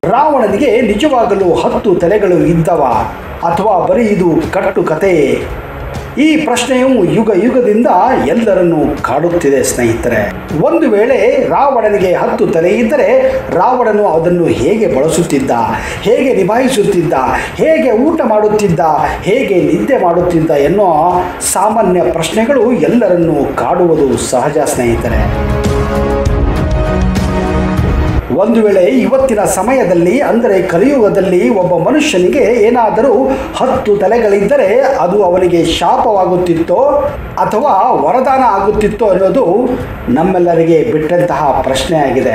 ರಾವಣನಿಗೆ ನಿಜವಾಗಲೂ ಹತ್ತು ತಲೆಗಳು ಇದ್ದವ ಅಥವಾ ಬರೀ ಇದು ಕಟ್ಟು ಕಥೆಯೇ ಈ ಪ್ರಶ್ನೆಯು ಯುಗ ಯುಗದಿಂದ ಎಲ್ಲರನ್ನೂ ಕಾಡುತ್ತಿದೆ ಸ್ನೇಹಿತರೆ ಒಂದು ವೇಳೆ ರಾವಣನಿಗೆ ಹತ್ತು ತಲೆ ಇದ್ದರೆ ರಾವಣನು ಅದನ್ನು ಹೇಗೆ ಬಳಸುತ್ತಿದ್ದ ಹೇಗೆ ನಿಭಾಯಿಸುತ್ತಿದ್ದ ಹೇಗೆ ಊಟ ಮಾಡುತ್ತಿದ್ದ ಹೇಗೆ ನಿದ್ದೆ ಮಾಡುತ್ತಿದ್ದ ಎನ್ನುವ ಸಾಮಾನ್ಯ ಪ್ರಶ್ನೆಗಳು ಎಲ್ಲರನ್ನೂ ಕಾಡುವುದು ಸಹಜ ಸ್ನೇಹಿತರೆ ಒಂದು ವೇಳೆ ಇವತ್ತಿನ ಸಮಯದಲ್ಲಿ ಅಂದರೆ ಕಲಿಯುಗದಲ್ಲಿ ಒಬ್ಬ ಮನುಷ್ಯನಿಗೆ ಏನಾದರೂ ಹತ್ತು ತಲೆಗಳಿದ್ದರೆ ಅದು ಅವನಿಗೆ ಶಾಪವಾಗುತ್ತಿತ್ತೋ ಅಥವಾ ವರದಾನ ಆಗುತ್ತಿತ್ತೋ ಅನ್ನೋದು ನಮ್ಮೆಲ್ಲರಿಗೆ ಬಿಟ್ಟಂತಹ ಪ್ರಶ್ನೆಯಾಗಿದೆ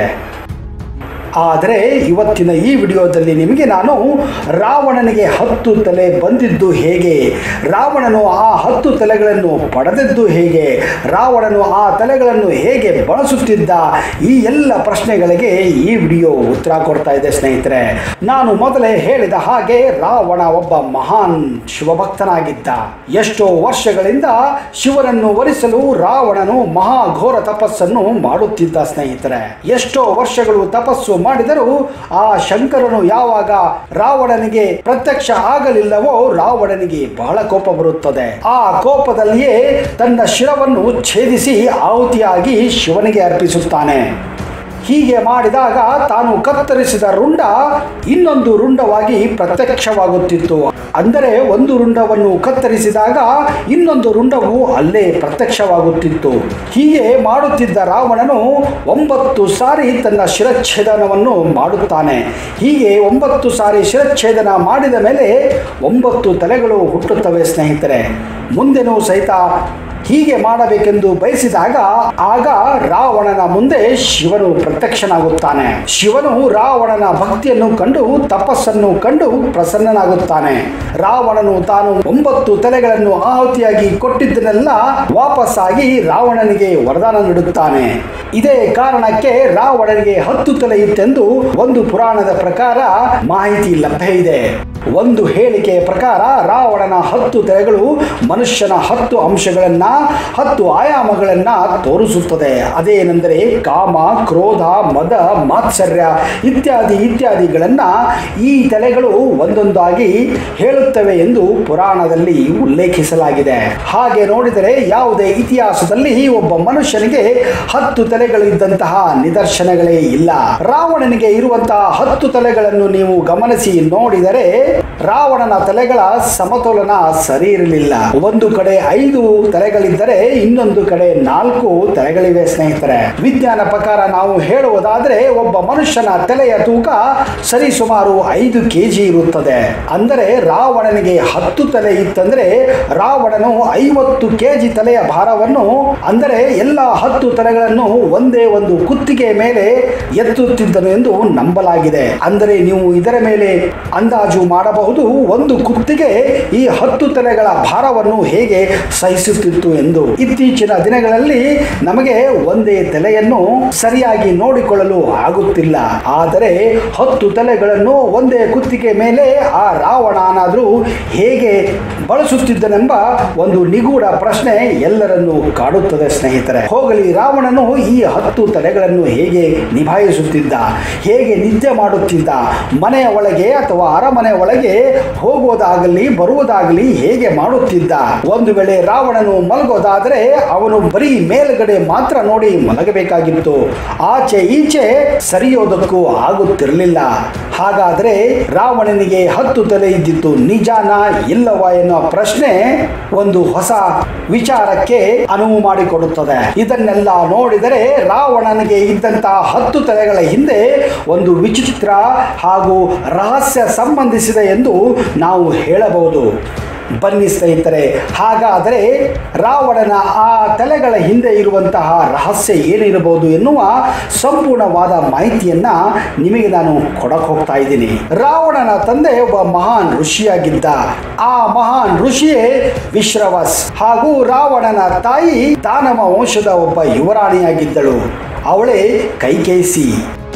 ಆದರೆ ಇವತ್ತಿನ ಈ ವಿಡಿಯೋದಲ್ಲಿ ನಿಮಗೆ ನಾನು ರಾವಣನಿಗೆ ಹತ್ತು ತಲೆ ಬಂದಿದ್ದು ಹೇಗೆ ರಾವಣನು ಆ ಹತ್ತು ತಲೆಗಳನ್ನು ಪಡೆದದ್ದು ಹೇಗೆ ರಾವಣನು ಆ ತಲೆಗಳನ್ನು ಹೇಗೆ ಬಳಸುತ್ತಿದ್ದ ಈ ಎಲ್ಲ ಪ್ರಶ್ನೆಗಳಿಗೆ ಈ ವಿಡಿಯೋ ಉತ್ತರ ಕೊಡ್ತಾ ಇದೆ ಸ್ನೇಹಿತರೆ ನಾನು ಮೊದಲೇ ಹೇಳಿದ ಹಾಗೆ ರಾವಣ ಒಬ್ಬ ಮಹಾನ್ ಶಿವಭಕ್ತನಾಗಿದ್ದ ಎಷ್ಟೋ ವರ್ಷಗಳಿಂದ ಶಿವನನ್ನು ವರಿಸಲು ರಾವಣನು ಮಹಾಘೋರ ತಪಸ್ಸನ್ನು ಮಾಡುತ್ತಿದ್ದ ಸ್ನೇಹಿತರೆ ಎಷ್ಟೋ ವರ್ಷಗಳು ತಪಸ್ಸು ಮಾಡಿದರೂ ಆ ಶಂಕರನು ಯಾವಾಗ ರಾವಣನಿಗೆ ಪ್ರತ್ಯಕ್ಷ ಆಗಲಿಲ್ಲವೋ ರಾವಣನಿಗೆ ಬಹಳ ಕೋಪ ಬರುತ್ತದೆ ಆ ಕೋಪದಲ್ಲಿಯೇ ತನ್ನ ಶಿರವನ್ನು ಛೇದಿಸಿ ಆಹುತಿಯಾಗಿ ಶಿವನಿಗೆ ಅರ್ಪಿಸುತ್ತಾನೆ ಹೀಗೆ ಮಾಡಿದಾಗ ತಾನು ಕತ್ತರಿಸಿದ ರುಂಡ ಇನ್ನೊಂದು ರುಂಡವಾಗಿ ಪ್ರತ್ಯಕ್ಷವಾಗುತ್ತಿತ್ತು ಅಂದರೆ ಒಂದು ರುಂಡವನ್ನು ಕತ್ತರಿಸಿದಾಗ ಇನ್ನೊಂದು ರುಂಡವು ಅಲ್ಲೇ ಪ್ರತ್ಯಕ್ಷವಾಗುತ್ತಿತ್ತು ಹೀಗೆ ಮಾಡುತ್ತಿದ್ದ ರಾವಣನು ಒಂಬತ್ತು ಸಾರಿ ತನ್ನ ಶಿರಚ್ಛೇದನವನ್ನು ಮಾಡುತ್ತಾನೆ ಹೀಗೆ ಒಂಬತ್ತು ಸಾರಿ ಶಿರಚ್ಛೇದನ ಮಾಡಿದ ಮೇಲೆ ಒಂಬತ್ತು ತಲೆಗಳು ಹುಟ್ಟುತ್ತವೆ ಸ್ನೇಹಿತರೆ ಮುಂದೆನೂ ಸಹಿತ ಹೀಗೆ ಮಾಡಬೇಕೆಂದು ಬಯಸಿದಾಗ ಆಗ ರಾವಣನ ಮುಂದೆ ಶಿವನು ಪ್ರತ್ಯಕ್ಷನಾಗುತ್ತಾನೆ ಶಿವನು ರಾವಣನ ಭಕ್ತಿಯನ್ನು ಕಂಡು ತಪಸ್ಸನ್ನು ಕಂಡು ಪ್ರಸನ್ನನಾಗುತ್ತಾನೆ ರಾವಣನು ತಾನು ಒಂಬತ್ತು ತಲೆಗಳನ್ನು ಆಹುತಿಯಾಗಿ ಕೊಟ್ಟಿದ್ದನ್ನೆಲ್ಲ ವಾಪಸ್ಸಾಗಿ ರಾವಣನಿಗೆ ವರದಾನ ನೀಡುತ್ತಾನೆ ಇದೇ ಕಾರಣಕ್ಕೆ ರಾವಣನಿಗೆ ಹತ್ತು ತಲೆ ಇತ್ತೆಂದು ಒಂದು ಪುರಾಣದ ಪ್ರಕಾರ ಮಾಹಿತಿ ಲಭ್ಯ ಇದೆ ಒಂದು ಹೇಳಿಕೆಯ ಪ್ರಕಾರ ರಾವಣನ ಹತ್ತು ತಲೆಗಳು ಮನುಷ್ಯನ ಹತ್ತು ಅಂಶಗಳನ್ನ ಹತ್ತು ಆಯಾಮಗಳನ್ನ ತೋರಿಸುತ್ತದೆ ಅದೇನೆಂದರೆ ಕಾಮ ಕ್ರೋಧ ಮದ ಮಾತ್ಸರ್ಯ ಇತ್ಯಾದಿ ಇತ್ಯಾದಿಗಳನ್ನ ಈ ತಲೆಗಳು ಒಂದೊಂದಾಗಿ ಹೇಳುತ್ತವೆ ಎಂದು ಪುರಾಣದಲ್ಲಿ ಉಲ್ಲೇಖಿಸಲಾಗಿದೆ ಹಾಗೆ ನೋಡಿದರೆ ಯಾವುದೇ ಇತಿಹಾಸದಲ್ಲಿ ಒಬ್ಬ ಮನುಷ್ಯನಿಗೆ ಹತ್ತು ತಲೆಗಳು ಇದ್ದಂತಹ ನಿದರ್ಶನಗಳೇ ಇಲ್ಲ ರಾವಣನಿಗೆ ಇರುವಂತಹ ಹತ್ತು ತಲೆಗಳನ್ನು ನೀವು ಗಮನಿಸಿ ನೋಡಿದರೆ ರಾವಣನ ತಲೆಗಳ ಸಮತೋಲನ ಸರಿ ಇರಲಿಲ್ಲ ಒಂದು ಕಡೆ ಐದು ತಲೆಗಳಿದ್ದರೆ ಇನ್ನೊಂದು ಕಡೆ ನಾಲ್ಕು ತಲೆಗಳಿವೆ ಸ್ನೇಹಿತರೆ ವಿಜ್ಞಾನ ಪ್ರಕಾರ ನಾವು ಹೇಳುವುದಾದ್ರೆ ಒಬ್ಬ ಮನುಷ್ಯನ ತಲೆಯ ತೂಕ ಸರಿ ಸುಮಾರು ಐದು ಕೆಜಿ ಇರುತ್ತದೆ ಅಂದರೆ ರಾವಣನಿಗೆ ಹತ್ತು ತಲೆ ಇತ್ತಂದ್ರೆ ರಾವಣನು ಐವತ್ತು ಕೆಜಿ ತಲೆಯ ಭಾರವನ್ನು ಅಂದರೆ ಎಲ್ಲ ಹತ್ತು ತಲೆಗಳನ್ನು ಒಂದೇ ಒಂದು ಕುತ್ತಿಗೆ ಮೇಲೆ ಎತ್ತುತ್ತಿದ್ದನು ಎಂದು ನಂಬಲಾಗಿದೆ ಅಂದರೆ ನೀವು ಇದರ ಮೇಲೆ ಅಂದಾಜು ಮಾಡಬಹುದು ಒಂದು ಕುತ್ತಿಗೆ ಈ ಹತ್ತು ತಲೆಗಳ ಭಾರವನ್ನು ಹೇಗೆ ಸಹಿಸುತ್ತಿತ್ತು ಎಂದು ಇತ್ತೀಚಿನ ದಿನಗಳಲ್ಲಿ ನಮಗೆ ಒಂದೇ ತಲೆಯನ್ನು ಸರಿಯಾಗಿ ನೋಡಿಕೊಳ್ಳಲು ಆಗುತ್ತಿಲ್ಲ ಆದರೆ ಹತ್ತು ತಲೆಗಳನ್ನು ಒಂದೇ ಕುತ್ತಿಗೆ ಮೇಲೆ ಆ ರಾವಣನಾದರೂ ಹೇಗೆ ಬಳಸುತ್ತಿದ್ದನೆಂಬ ಒಂದು ನಿಗೂಢ ಪ್ರಶ್ನೆ ಎಲ್ಲರನ್ನು ಕಾಡುತ್ತದೆ ಸ್ನೇಹಿತರೆ ಹೋಗಲಿ ರಾವಣನು ಈ ಹತ್ತು ತಲೆಗಳನ್ನು ಹೇಗೆ ನಿಭಾಯಿಸುತ್ತಿದ್ದ ಹೇಗೆ ನಿದ್ದೆ ಮಾಡುತ್ತಿದ್ದ ಮನೆಯ ಒಳಗೆ ಅಥವಾ ಅರಮನೆ ಒಳಗೆ ಹೋಗುವುದಾಗಲಿ ಬರುವುದಾಗಲಿ ಹೇಗೆ ಮಾಡುತ್ತಿದ್ದ ಒಂದು ವೇಳೆ ರಾವಣನು ಮಲಗೋದಾದರೆ ಅವನು ಬರೀ ಮೇಲ್ಗಡೆ ಮಾತ್ರ ನೋಡಿ ಮಲಗಬೇಕಾಗಿತ್ತು ಆಚೆ ಈಚೆ ಸರಿಯೋದಕ್ಕೂ ಆಗುತ್ತಿರಲಿಲ್ಲ ಹಾಗಾದರೆ ರಾವಣನಿಗೆ ಹತ್ತು ತಲೆ ಇದ್ದಿತ್ತು ನಿಜಾನ ಇಲ್ಲವ ಎನ್ನುವ ಪ್ರಶ್ನೆ ಒಂದು ಹೊಸ ವಿಚಾರಕ್ಕೆ ಅನುವು ಮಾಡಿಕೊಡುತ್ತದೆ ಇದನ್ನೆಲ್ಲ ನೋಡಿದರೆ ರಾವಣನಿಗೆ ಇದ್ದಂತಹ ಹತ್ತು ತಲೆಗಳ ಹಿಂದೆ ಒಂದು ವಿಚಿತ್ರ ಹಾಗೂ ರಹಸ್ಯ ಸಂಬಂಧಿಸಿದೆ ಎಂದು ನಾವು ಹೇಳಬಹುದು ಬನ್ನಿ ಸ್ನೇಹಿತರೆ ಹಾಗಾದರೆ ರಾವಣನ ಆ ತಲೆಗಳ ಹಿಂದೆ ಇರುವಂತಹ ರಹಸ್ಯ ಏನಿರಬಹುದು ಎನ್ನುವ ಸಂಪೂರ್ಣವಾದ ಮಾಹಿತಿಯನ್ನ ನಿಮಗೆ ನಾನು ಕೊಡಕ್ ಹೋಗ್ತಾ ಇದ್ದೀನಿ ರಾವಣನ ತಂದೆ ಒಬ್ಬ ಮಹಾನ್ ಋಷಿಯಾಗಿದ್ದ ಆ ಮಹಾನ್ ಋಷಿಯೇ ವಿಶ್ರವಸ್ ಹಾಗೂ ರಾವಣನ ತಾಯಿ ದಾನವ ವಂಶದ ಒಬ್ಬ ಯುವರಾಣಿಯಾಗಿದ್ದಳು ಅವಳೇ ಕೈಕೇಸಿ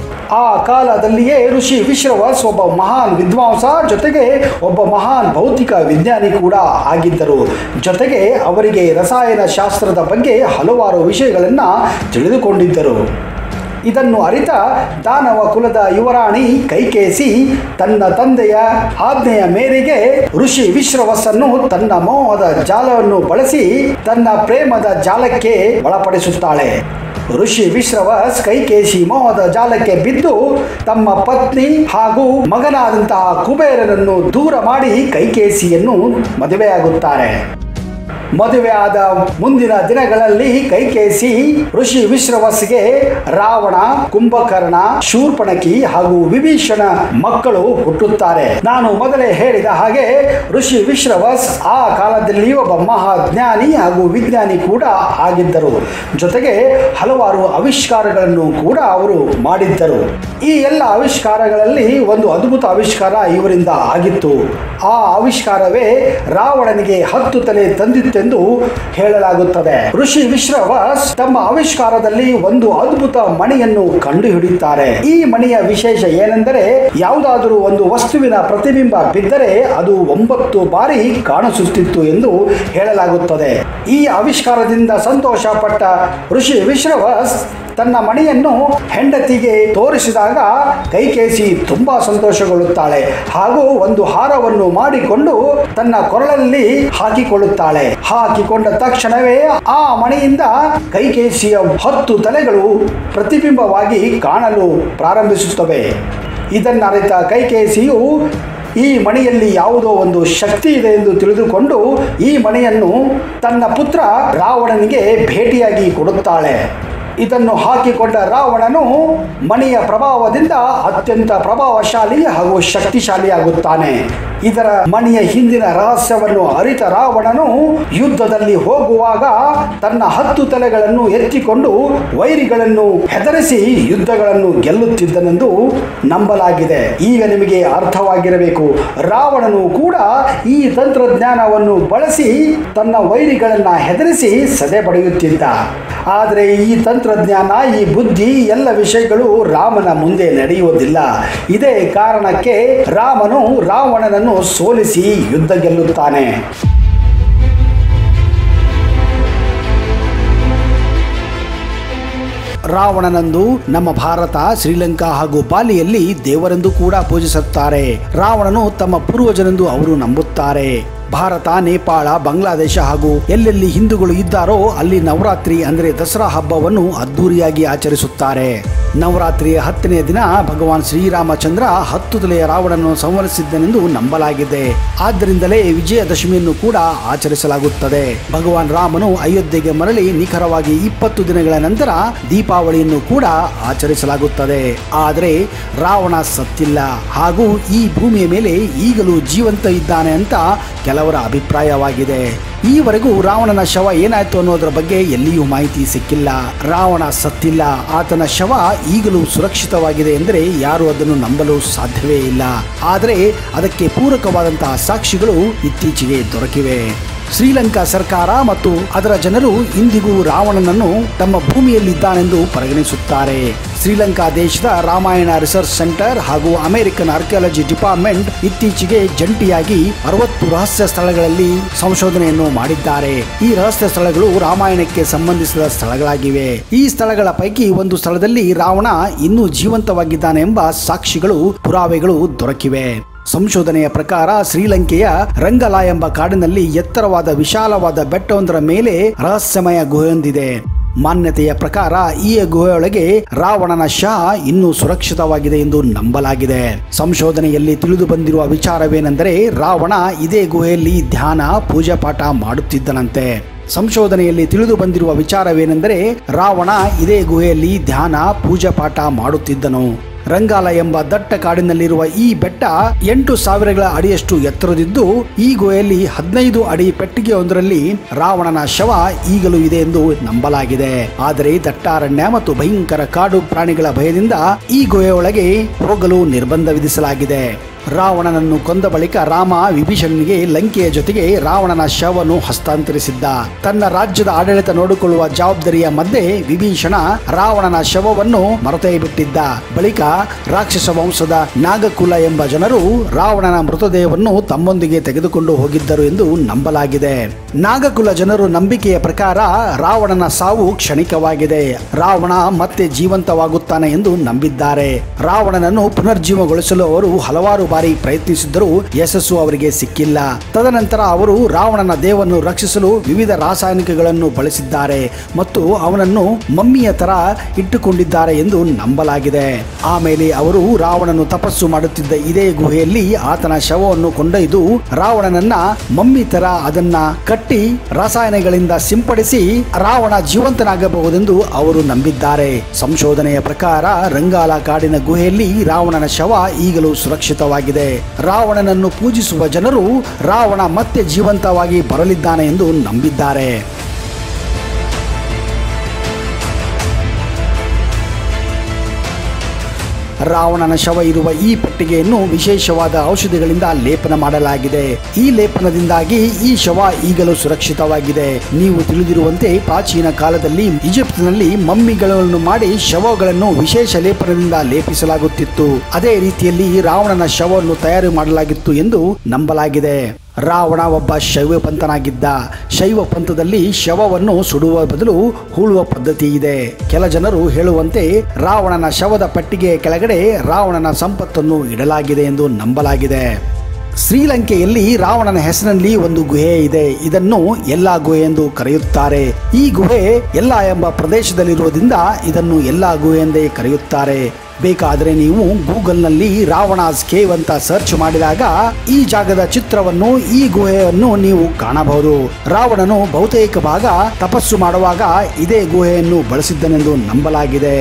ಆ ಕಾಲದಲ್ಲಿಯೇ ಋಷಿ ವಿಶ್ರವಸ್ ಒಬ್ಬ ಮಹಾನ್ ವಿದ್ವಾಂಸ ಜೊತೆಗೆ ಒಬ್ಬ ಮಹಾನ್ ಭೌತಿಕ ವಿಜ್ಞಾನಿ ಕೂಡ ಆಗಿದ್ದರು ಜೊತೆಗೆ ಅವರಿಗೆ ರಸಾಯನ ಶಾಸ್ತ್ರದ ಬಗ್ಗೆ ಹಲವಾರು ವಿಷಯಗಳನ್ನು ತಿಳಿದುಕೊಂಡಿದ್ದರು ಇದನ್ನು ಅರಿತ ದಾನವ ಕುಲದ ಯುವರಾಣಿ ಕೈಕೇಸಿ ತನ್ನ ತಂದೆಯ ಆಜ್ಞೆಯ ಮೇರೆಗೆ ಋಷಿ ವಿಶ್ರವಸ್ಸನ್ನು ತನ್ನ ಮೋಹದ ಜಾಲವನ್ನು ಬಳಸಿ ತನ್ನ ಪ್ರೇಮದ ಜಾಲಕ್ಕೆ ಒಳಪಡಿಸುತ್ತಾಳೆ ಋಷಿ ವಿಶ್ರವಸ್ ಕೈಕೇಶಿ ಮೋಹದ ಜಾಲಕ್ಕೆ ಬಿದ್ದು ತಮ್ಮ ಪತ್ನಿ ಹಾಗೂ ಮಗನಾದಂತಹ ಕುಬೇರನನ್ನು ದೂರ ಮಾಡಿ ಕೈಕೇಸಿಯನ್ನು ಮದುವೆಯಾಗುತ್ತಾರೆ ಮದುವೆಯಾದ ಮುಂದಿನ ದಿನಗಳಲ್ಲಿ ಕೈಕೇಸಿ ಋಷಿ ವಿಶ್ರವಸ್ಗೆ ರಾವಣ ಕುಂಭಕರ್ಣ ಶೂರ್ಪಣಕಿ ಹಾಗೂ ವಿಭೀಷಣ ಮಕ್ಕಳು ಹುಟ್ಟುತ್ತಾರೆ ನಾನು ಮೊದಲೇ ಹೇಳಿದ ಹಾಗೆ ಋಷಿ ವಿಶ್ರವಸ್ ಆ ಕಾಲದಲ್ಲಿ ಒಬ್ಬ ಮಹಾಜ್ಞಾನಿ ಹಾಗೂ ವಿಜ್ಞಾನಿ ಕೂಡ ಆಗಿದ್ದರು ಜೊತೆಗೆ ಹಲವಾರು ಆವಿಷ್ಕಾರಗಳನ್ನು ಕೂಡ ಅವರು ಮಾಡಿದ್ದರು ಈ ಎಲ್ಲ ಆವಿಷ್ಕಾರಗಳಲ್ಲಿ ಒಂದು ಅದ್ಭುತ ಆವಿಷ್ಕಾರ ಇವರಿಂದ ಆಗಿತ್ತು ಆ ಆವಿಷ್ಕಾರವೇ ರಾವಣನಿಗೆ ಹತ್ತು ತಲೆ ತಂದಿತ್ತೆಂದು ಹೇಳಲಾಗುತ್ತದೆ ಋಷಿ ವಿಶ್ರವಸ್ ತಮ್ಮ ಆವಿಷ್ಕಾರದಲ್ಲಿ ಒಂದು ಅದ್ಭುತ ಮಣಿಯನ್ನು ಕಂಡುಹಿಡಿಯುತ್ತಾರೆ ಈ ಮಣಿಯ ವಿಶೇಷ ಏನೆಂದರೆ ಯಾವುದಾದರೂ ಒಂದು ವಸ್ತುವಿನ ಪ್ರತಿಬಿಂಬ ಬಿದ್ದರೆ ಅದು ಒಂಬತ್ತು ಬಾರಿ ಕಾಣಿಸುತ್ತಿತ್ತು ಎಂದು ಹೇಳಲಾಗುತ್ತದೆ ಈ ಆವಿಷ್ಕಾರದಿಂದ ಸಂತೋಷಪಟ್ಟ ಋಷಿ ವಿಶ್ರವಸ್ ತನ್ನ ಮಣಿಯನ್ನು ಹೆಂಡತಿಗೆ ತೋರಿಸಿದಾಗ ಕೈಕೇಸಿ ತುಂಬಾ ಸಂತೋಷಗೊಳ್ಳುತ್ತಾಳೆ ಹಾಗೂ ಒಂದು ಹಾರವನ್ನು ಮಾಡಿಕೊಂಡು ತನ್ನ ಕೊರಳಲ್ಲಿ ಹಾಕಿಕೊಳ್ಳುತ್ತಾಳೆ ಹಾಕಿಕೊಂಡ ತಕ್ಷಣವೇ ಆ ಮಣಿಯಿಂದ ಕೈಕೇಸಿಯ ಹತ್ತು ತಲೆಗಳು ಪ್ರತಿಬಿಂಬವಾಗಿ ಕಾಣಲು ಪ್ರಾರಂಭಿಸುತ್ತವೆ ಇದನ್ನರಿತ ಕೈಕೇಸಿಯು ಈ ಮಣಿಯಲ್ಲಿ ಯಾವುದೋ ಒಂದು ಶಕ್ತಿ ಇದೆ ಎಂದು ತಿಳಿದುಕೊಂಡು ಈ ಮಣಿಯನ್ನು ತನ್ನ ಪುತ್ರ ರಾವಣನಿಗೆ ಭೇಟಿಯಾಗಿ ಕೊಡುತ್ತಾಳೆ ಇದನ್ನು ಹಾಕಿಕೊಂಡ ರಾವಣನು ಮಣಿಯ ಪ್ರಭಾವದಿಂದ ಅತ್ಯಂತ ಪ್ರಭಾವಶಾಲಿ ಹಾಗೂ ಶಕ್ತಿಶಾಲಿಯಾಗುತ್ತಾನೆ ಇದರ ಮಣಿಯ ಹಿಂದಿನ ರಹಸ್ಯವನ್ನು ಅರಿತ ರಾವಣನು ಯುದ್ಧದಲ್ಲಿ ಹೋಗುವಾಗ ತನ್ನ ಹತ್ತು ತಲೆಗಳನ್ನು ಎತ್ತಿಕೊಂಡು ವೈರಿಗಳನ್ನು ಹೆದರಿಸಿ ಯುದ್ಧಗಳನ್ನು ಗೆಲ್ಲುತ್ತಿದ್ದನೆಂದು ನಂಬಲಾಗಿದೆ ಈಗ ನಿಮಗೆ ಅರ್ಥವಾಗಿರಬೇಕು ರಾವಣನು ಕೂಡ ಈ ತಂತ್ರಜ್ಞಾನವನ್ನು ಬಳಸಿ ತನ್ನ ವೈರಿಗಳನ್ನ ಹೆದರಿಸಿ ಸದೆ ಬಡಿಯುತ್ತಿದ್ದ ಆದರೆ ಈ ತಂತ್ರಜ್ಞಾನ ಈ ಬುದ್ಧಿ ಎಲ್ಲ ವಿಷಯಗಳು ರಾಮನ ಮುಂದೆ ನಡೆಯುವುದಿಲ್ಲ ಇದೇ ಕಾರಣಕ್ಕೆ ರಾಮನು ರಾವಣನನ್ನು ಸೋಲಿಸಿ ಯುದ್ಧ ಗೆಲ್ಲುತ್ತಾನೆ ರಾವಣನಂದು ನಮ್ಮ ಭಾರತ ಶ್ರೀಲಂಕಾ ಹಾಗೂ ಬಾಲಿಯಲ್ಲಿ ದೇವರೆಂದು ಕೂಡ ಪೂಜಿಸುತ್ತಾರೆ ರಾವಣನು ತಮ್ಮ ಪೂರ್ವಜನೆಂದು ಅವರು ನಂಬುತ್ತಾರೆ ಭಾರತ ನೇಪಾಳ ಬಾಂಗ್ಲಾದೇಶ ಹಾಗೂ ಎಲ್ಲೆಲ್ಲಿ ಹಿಂದೂಗಳು ಇದ್ದಾರೋ ಅಲ್ಲಿ ನವರಾತ್ರಿ ಅಂದರೆ ದಸರಾ ಹಬ್ಬವನ್ನು ಅದ್ದೂರಿಯಾಗಿ ಆಚರಿಸುತ್ತಾರೆ ನವರಾತ್ರಿಯ ಹತ್ತನೆಯ ದಿನ ಭಗವಾನ್ ಶ್ರೀರಾಮಚಂದ್ರ ಹತ್ತು ತಲೆಯ ರಾವಣನನ್ನು ಸಂಹರಿಸಿದ್ದನೆಂದು ನಂಬಲಾಗಿದೆ ಆದ್ದರಿಂದಲೇ ವಿಜಯದಶಮಿಯನ್ನು ಕೂಡ ಆಚರಿಸಲಾಗುತ್ತದೆ ಭಗವಾನ್ ರಾಮನು ಅಯೋಧ್ಯೆಗೆ ಮರಳಿ ನಿಖರವಾಗಿ ಇಪ್ಪತ್ತು ದಿನಗಳ ನಂತರ ದೀಪಾವಳಿಯನ್ನು ಕೂಡ ಆಚರಿಸಲಾಗುತ್ತದೆ ಆದರೆ ರಾವಣ ಸತ್ತಿಲ್ಲ ಹಾಗೂ ಈ ಭೂಮಿಯ ಮೇಲೆ ಈಗಲೂ ಜೀವಂತ ಇದ್ದಾನೆ ಅಂತ ಕೆಲವರ ಅಭಿಪ್ರಾಯವಾಗಿದೆ ಈವರೆಗೂ ರಾವಣನ ಶವ ಏನಾಯ್ತು ಅನ್ನೋದರ ಬಗ್ಗೆ ಎಲ್ಲಿಯೂ ಮಾಹಿತಿ ಸಿಕ್ಕಿಲ್ಲ ರಾವಣ ಸತ್ತಿಲ್ಲ ಆತನ ಶವ ಈಗಲೂ ಸುರಕ್ಷಿತವಾಗಿದೆ ಎಂದರೆ ಯಾರು ಅದನ್ನು ನಂಬಲು ಸಾಧ್ಯವೇ ಇಲ್ಲ ಆದರೆ ಅದಕ್ಕೆ ಪೂರಕವಾದಂತಹ ಸಾಕ್ಷಿಗಳು ಇತ್ತೀಚೆಗೆ ದೊರಕಿವೆ ಶ್ರೀಲಂಕಾ ಸರ್ಕಾರ ಮತ್ತು ಅದರ ಜನರು ಇಂದಿಗೂ ರಾವಣನನ್ನು ತಮ್ಮ ಭೂಮಿಯಲ್ಲಿದ್ದಾನೆಂದು ಪರಿಗಣಿಸುತ್ತಾರೆ ಶ್ರೀಲಂಕಾ ದೇಶದ ರಾಮಾಯಣ ರಿಸರ್ಚ್ ಸೆಂಟರ್ ಹಾಗೂ ಅಮೆರಿಕನ್ ಆರ್ಕಿಯಾಲಜಿ ಡಿಪಾರ್ಟ್ಮೆಂಟ್ ಇತ್ತೀಚೆಗೆ ಜಂಟಿಯಾಗಿ ಅರವತ್ತು ರಹಸ್ಯ ಸ್ಥಳಗಳಲ್ಲಿ ಸಂಶೋಧನೆಯನ್ನು ಮಾಡಿದ್ದಾರೆ ಈ ರಹಸ್ಯ ಸ್ಥಳಗಳು ರಾಮಾಯಣಕ್ಕೆ ಸಂಬಂಧಿಸಿದ ಸ್ಥಳಗಳಾಗಿವೆ ಈ ಸ್ಥಳಗಳ ಪೈಕಿ ಒಂದು ಸ್ಥಳದಲ್ಲಿ ರಾವಣ ಇನ್ನೂ ಜೀವಂತವಾಗಿದ್ದಾನೆ ಎಂಬ ಸಾಕ್ಷಿಗಳು ಪುರಾವೆಗಳು ದೊರಕಿವೆ ಸಂಶೋಧನೆಯ ಪ್ರಕಾರ ಶ್ರೀಲಂಕೆಯ ರಂಗಲ ಎಂಬ ಕಾಡಿನಲ್ಲಿ ಎತ್ತರವಾದ ವಿಶಾಲವಾದ ಬೆಟ್ಟವೊಂದರ ಮೇಲೆ ರಹಸ್ಯಮಯ ಗುಹೆಯೊಂದಿದೆ ಮಾನ್ಯತೆಯ ಪ್ರಕಾರ ಈ ಗುಹೆಯೊಳಗೆ ರಾವಣನ ಶಹ ಇನ್ನೂ ಸುರಕ್ಷಿತವಾಗಿದೆ ಎಂದು ನಂಬಲಾಗಿದೆ ಸಂಶೋಧನೆಯಲ್ಲಿ ತಿಳಿದು ಬಂದಿರುವ ವಿಚಾರವೇನೆಂದರೆ ರಾವಣ ಇದೇ ಗುಹೆಯಲ್ಲಿ ಧ್ಯಾನ ಪೂಜಾ ಪಾಠ ಮಾಡುತ್ತಿದ್ದನಂತೆ ಸಂಶೋಧನೆಯಲ್ಲಿ ತಿಳಿದು ಬಂದಿರುವ ವಿಚಾರವೇನೆಂದರೆ ರಾವಣ ಇದೇ ಗುಹೆಯಲ್ಲಿ ಧ್ಯಾನ ಪೂಜಾ ಪಾಠ ಮಾಡುತ್ತಿದ್ದನು ರಂಗಾಲ ಎಂಬ ದಟ್ಟ ಕಾಡಿನಲ್ಲಿರುವ ಈ ಬೆಟ್ಟ ಎಂಟು ಸಾವಿರಗಳ ಅಡಿಯಷ್ಟು ಎತ್ತರದಿದ್ದು ಈ ಗುಹೆಯಲ್ಲಿ ಹದಿನೈದು ಅಡಿ ಪೆಟ್ಟಿಗೆಯೊಂದರಲ್ಲಿ ರಾವಣನ ಶವ ಈಗಲೂ ಇದೆ ಎಂದು ನಂಬಲಾಗಿದೆ ಆದರೆ ದಟ್ಟಾರಣ್ಯ ಮತ್ತು ಭಯಂಕರ ಕಾಡು ಪ್ರಾಣಿಗಳ ಭಯದಿಂದ ಈ ಗುಹೆಯೊಳಗೆ ಹೋಗಲು ನಿರ್ಬಂಧ ವಿಧಿಸಲಾಗಿದೆ ರಾವಣನನ್ನು ಕೊಂದ ಬಳಿಕ ರಾಮ ವಿಭೀಷಣನಿಗೆ ಲಂಕೆಯ ಜೊತೆಗೆ ರಾವಣನ ಶವವನ್ನು ಹಸ್ತಾಂತರಿಸಿದ್ದ ತನ್ನ ರಾಜ್ಯದ ಆಡಳಿತ ನೋಡಿಕೊಳ್ಳುವ ಜವಾಬ್ದಾರಿಯ ಮಧ್ಯೆ ವಿಭೀಷಣ ರಾವಣನ ಶವವನ್ನು ಮರೆತೇ ಬಿಟ್ಟಿದ್ದ ಬಳಿಕ ರಾಕ್ಷಸ ವಂಶದ ನಾಗಕುಲ ಎಂಬ ಜನರು ರಾವಣನ ಮೃತದೇಹವನ್ನು ತಮ್ಮೊಂದಿಗೆ ತೆಗೆದುಕೊಂಡು ಹೋಗಿದ್ದರು ಎಂದು ನಂಬಲಾಗಿದೆ ನಾಗಕುಲ ಜನರು ನಂಬಿಕೆಯ ಪ್ರಕಾರ ರಾವಣನ ಸಾವು ಕ್ಷಣಿಕವಾಗಿದೆ ರಾವಣ ಮತ್ತೆ ಜೀವಂತವಾಗುತ್ತಾನೆ ಎಂದು ನಂಬಿದ್ದಾರೆ ರಾವಣನನ್ನು ಪುನರ್ಜೀವಗೊಳಿಸಲು ಅವರು ಹಲವಾರು ಬಾರಿ ಪ್ರಯತ್ನಿಸಿದ್ದರೂ ಯಶಸ್ಸು ಅವರಿಗೆ ಸಿಕ್ಕಿಲ್ಲ ತದನಂತರ ಅವರು ರಾವಣನ ದೇಹವನ್ನು ರಕ್ಷಿಸಲು ವಿವಿಧ ರಾಸಾಯನಿಕಗಳನ್ನು ಬಳಸಿದ್ದಾರೆ ಮತ್ತು ಅವನನ್ನು ಮಮ್ಮಿಯ ತರ ಇಟ್ಟುಕೊಂಡಿದ್ದಾರೆ ಎಂದು ನಂಬಲಾಗಿದೆ ಆಮೇಲೆ ಅವರು ರಾವಣನು ತಪಸ್ಸು ಮಾಡುತ್ತಿದ್ದ ಇದೇ ಗುಹೆಯಲ್ಲಿ ಆತನ ಶವವನ್ನು ಕೊಂಡೊಯ್ದು ರಾವಣನನ್ನ ಮಮ್ಮಿ ತರ ಅದನ್ನ ಕಟ್ಟಿ ರಾಸಾಯನಗಳಿಂದ ಸಿಂಪಡಿಸಿ ರಾವಣ ಜೀವಂತನಾಗಬಹುದೆಂದು ಅವರು ನಂಬಿದ್ದಾರೆ ಸಂಶೋಧನೆಯ ಪ್ರಕಾರ ರಂಗಾಲ ಕಾಡಿನ ಗುಹೆಯಲ್ಲಿ ರಾವಣನ ಶವ ಈಗಲೂ ಸುರಕ್ಷಿತವಾಗಿದೆ ರಾವಣನನ್ನು ಪೂಜಿಸುವ ಜನರು ರಾವಣ ಮತ್ತೆ ಜೀವಂತವಾಗಿ ಬರಲಿದ್ದಾನೆ ಎಂದು ನಂಬಿದ್ದಾರೆ ರಾವಣನ ಶವ ಇರುವ ಈ ಪೆಟ್ಟಿಗೆಯನ್ನು ವಿಶೇಷವಾದ ಔಷಧಿಗಳಿಂದ ಲೇಪನ ಮಾಡಲಾಗಿದೆ ಈ ಲೇಪನದಿಂದಾಗಿ ಈ ಶವ ಈಗಲೂ ಸುರಕ್ಷಿತವಾಗಿದೆ ನೀವು ತಿಳಿದಿರುವಂತೆ ಪ್ರಾಚೀನ ಕಾಲದಲ್ಲಿ ಈಜಿಪ್ಟ್ನಲ್ಲಿ ಮಮ್ಮಿಗಳನ್ನು ಮಾಡಿ ಶವಗಳನ್ನು ವಿಶೇಷ ಲೇಪನದಿಂದ ಲೇಪಿಸಲಾಗುತ್ತಿತ್ತು ಅದೇ ರೀತಿಯಲ್ಲಿ ರಾವಣನ ಶವವನ್ನು ತಯಾರು ಮಾಡಲಾಗಿತ್ತು ಎಂದು ನಂಬಲಾಗಿದೆ ರಾವಣ ಒಬ್ಬ ಶೈವ ಪಂಥನಾಗಿದ್ದ ಶೈವ ಪಂಥದಲ್ಲಿ ಶವವನ್ನು ಸುಡುವ ಬದಲು ಹೂಳುವ ಪದ್ಧತಿ ಇದೆ ಕೆಲ ಜನರು ಹೇಳುವಂತೆ ರಾವಣನ ಶವದ ಪಟ್ಟಿಗೆಯ ಕೆಳಗಡೆ ರಾವಣನ ಸಂಪತ್ತನ್ನು ಇಡಲಾಗಿದೆ ಎಂದು ನಂಬಲಾಗಿದೆ ಶ್ರೀಲಂಕೆಯಲ್ಲಿ ರಾವಣನ ಹೆಸರಿನಲ್ಲಿ ಒಂದು ಗುಹೆ ಇದೆ ಇದನ್ನು ಎಲ್ಲಾ ಗುಹೆ ಎಂದು ಕರೆಯುತ್ತಾರೆ ಈ ಗುಹೆ ಎಲ್ಲಾ ಎಂಬ ಪ್ರದೇಶದಲ್ಲಿರುವುದರಿಂದ ಇದನ್ನು ಎಲ್ಲಾ ಗುಹೆ ಎಂದೇ ಕರೆಯುತ್ತಾರೆ ಬೇಕಾದರೆ ನೀವು ಗೂಗಲ್ನಲ್ಲಿ ರಾವಣಾಸ್ ಕೇವ್ ಅಂತ ಸರ್ಚ್ ಮಾಡಿದಾಗ ಈ ಜಾಗದ ಚಿತ್ರವನ್ನು ಈ ಗುಹೆಯನ್ನು ನೀವು ಕಾಣಬಹುದು ರಾವಣನು ಬಹುತೇಕ ಭಾಗ ತಪಸ್ಸು ಮಾಡುವಾಗ ಇದೇ ಗುಹೆಯನ್ನು ಬಳಸಿದ್ದನೆಂದು ನಂಬಲಾಗಿದೆ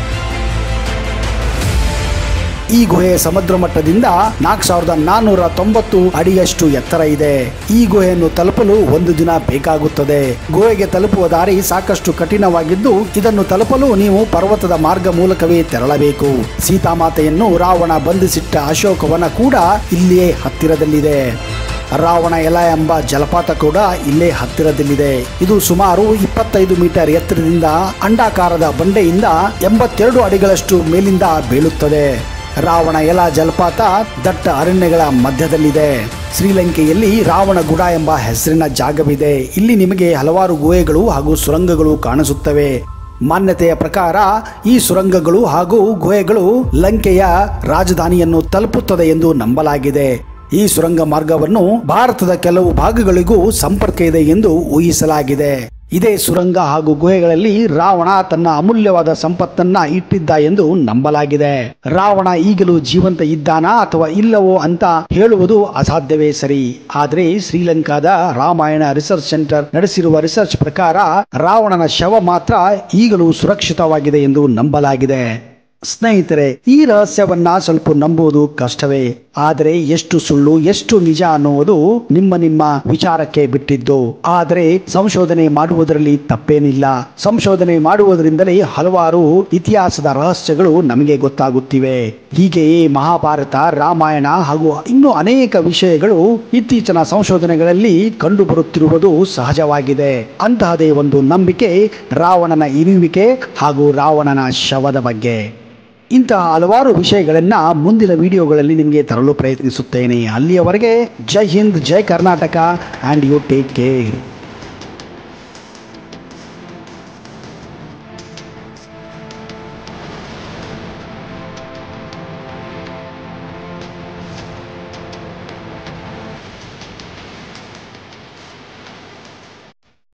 ಈ ಗುಹೆ ಸಮುದ್ರ ಮಟ್ಟದಿಂದ ನಾಲ್ಕು ಸಾವಿರದ ನಾನ್ನೂರ ತೊಂಬತ್ತು ಅಡಿಯಷ್ಟು ಎತ್ತರ ಇದೆ ಈ ಗುಹೆಯನ್ನು ತಲುಪಲು ಒಂದು ದಿನ ಬೇಕಾಗುತ್ತದೆ ಗುಹೆಗೆ ತಲುಪುವ ದಾರಿ ಸಾಕಷ್ಟು ಕಠಿಣವಾಗಿದ್ದು ಇದನ್ನು ತಲುಪಲು ನೀವು ಪರ್ವತದ ಮಾರ್ಗ ಮೂಲಕವೇ ತೆರಳಬೇಕು ಸೀತಾಮಾತೆಯನ್ನು ರಾವಣ ಬಂಧಿಸಿಟ್ಟ ಅಶೋಕವನ ಕೂಡ ಇಲ್ಲಿಯೇ ಹತ್ತಿರದಲ್ಲಿದೆ ರಾವಣ ಎಲ ಎಂಬ ಜಲಪಾತ ಕೂಡ ಇಲ್ಲೇ ಹತ್ತಿರದಲ್ಲಿದೆ ಇದು ಸುಮಾರು ಇಪ್ಪತ್ತೈದು ಮೀಟರ್ ಎತ್ತರದಿಂದ ಅಂಡಾಕಾರದ ಬಂಡೆಯಿಂದ ಎಂಬತ್ತೆರಡು ಅಡಿಗಳಷ್ಟು ಮೇಲಿಂದ ಬೀಳುತ್ತದೆ ರಾವಣ ಎಲ ಜಲಪಾತ ದಟ್ಟ ಅರಣ್ಯಗಳ ಮಧ್ಯದಲ್ಲಿದೆ ಶ್ರೀಲಂಕೆಯಲ್ಲಿ ರಾವಣ ಗುಡ ಎಂಬ ಹೆಸರಿನ ಜಾಗವಿದೆ ಇಲ್ಲಿ ನಿಮಗೆ ಹಲವಾರು ಗುಹೆಗಳು ಹಾಗೂ ಸುರಂಗಗಳು ಕಾಣಿಸುತ್ತವೆ ಮಾನ್ಯತೆಯ ಪ್ರಕಾರ ಈ ಸುರಂಗಗಳು ಹಾಗೂ ಗುಹೆಗಳು ಲಂಕೆಯ ರಾಜಧಾನಿಯನ್ನು ತಲುಪುತ್ತದೆ ಎಂದು ನಂಬಲಾಗಿದೆ ಈ ಸುರಂಗ ಮಾರ್ಗವನ್ನು ಭಾರತದ ಕೆಲವು ಭಾಗಗಳಿಗೂ ಸಂಪರ್ಕ ಇದೆ ಎಂದು ಊಹಿಸಲಾಗಿದೆ ಇದೇ ಸುರಂಗ ಹಾಗೂ ಗುಹೆಗಳಲ್ಲಿ ರಾವಣ ತನ್ನ ಅಮೂಲ್ಯವಾದ ಸಂಪತ್ತನ್ನ ಇಟ್ಟಿದ್ದ ಎಂದು ನಂಬಲಾಗಿದೆ ರಾವಣ ಈಗಲೂ ಜೀವಂತ ಇದ್ದಾನಾ ಅಥವಾ ಇಲ್ಲವೋ ಅಂತ ಹೇಳುವುದು ಅಸಾಧ್ಯವೇ ಸರಿ ಆದರೆ ಶ್ರೀಲಂಕಾದ ರಾಮಾಯಣ ರಿಸರ್ಚ್ ಸೆಂಟರ್ ನಡೆಸಿರುವ ರಿಸರ್ಚ್ ಪ್ರಕಾರ ರಾವಣನ ಶವ ಮಾತ್ರ ಈಗಲೂ ಸುರಕ್ಷಿತವಾಗಿದೆ ಎಂದು ನಂಬಲಾಗಿದೆ ಸ್ನೇಹಿತರೆ ಈ ರಹಸ್ಯವನ್ನ ಸ್ವಲ್ಪ ನಂಬುವುದು ಕಷ್ಟವೇ ಆದರೆ ಎಷ್ಟು ಸುಳ್ಳು ಎಷ್ಟು ನಿಜ ಅನ್ನುವುದು ನಿಮ್ಮ ನಿಮ್ಮ ವಿಚಾರಕ್ಕೆ ಬಿಟ್ಟಿದ್ದು ಆದರೆ ಸಂಶೋಧನೆ ಮಾಡುವುದರಲ್ಲಿ ತಪ್ಪೇನಿಲ್ಲ ಸಂಶೋಧನೆ ಮಾಡುವುದರಿಂದಲೇ ಹಲವಾರು ಇತಿಹಾಸದ ರಹಸ್ಯಗಳು ನಮಗೆ ಗೊತ್ತಾಗುತ್ತಿವೆ ಹೀಗೆಯೇ ಮಹಾಭಾರತ ರಾಮಾಯಣ ಹಾಗೂ ಇನ್ನೂ ಅನೇಕ ವಿಷಯಗಳು ಇತ್ತೀಚಿನ ಸಂಶೋಧನೆಗಳಲ್ಲಿ ಕಂಡು ಬರುತ್ತಿರುವುದು ಸಹಜವಾಗಿದೆ ಅಂತಹದೇ ಒಂದು ನಂಬಿಕೆ ರಾವಣನ ಇರುವಿಕೆ ಹಾಗೂ ರಾವಣನ ಶವದ ಬಗ್ಗೆ ಇಂತಹ ಹಲವಾರು ವಿಷಯಗಳನ್ನ ಮುಂದಿನ ವಿಡಿಯೋಗಳಲ್ಲಿ ನಿಮಗೆ ತರಲು ಪ್ರಯತ್ನಿಸುತ್ತೇನೆ ಅಲ್ಲಿಯವರೆಗೆ ಜೈ ಹಿಂದ್ ಜೈ Karnataka and you take care